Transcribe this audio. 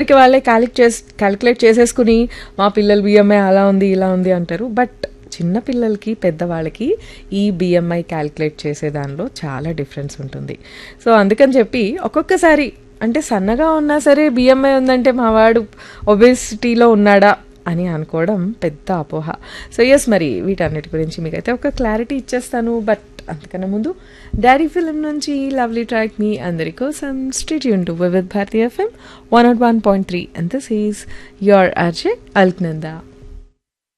ఎవరికి వాళ్ళే క్యాలిక్ చేసి క్యాలిక్యులేట్ చేసేసుకుని మా పిల్లలు బిఎంఐ అలా ఉంది ఇలా ఉంది అంటారు బట్ చిన్న పిల్లలకి పెద్దవాళ్ళకి ఈ బిఎంఐ క్యాలిక్యులేట్ చేసే దానిలో చాలా డిఫరెన్స్ ఉంటుంది సో అందుకని చెప్పి ఒక్కొక్కసారి అంటే సన్నగా ఉన్నా సరే బిఎంఐ ఉందంటే మా వాడు ఒబేసిటీలో ఉన్నాడా అని అనుకోవడం పెద్ద అపోహ సో ఎస్ మరి వీటన్నిటి గురించి మీకైతే ఒక క్లారిటీ ఇచ్చేస్తాను బట్ అంతకన్నా ముందు డాడీ ఫిలిం నుంచి లవ్లీ ట్రాక్ మీ అందరి కోసం స్ట్రీట్ యూన్ to with Bharati FM one naught one point three and this is your RJ Alaknanda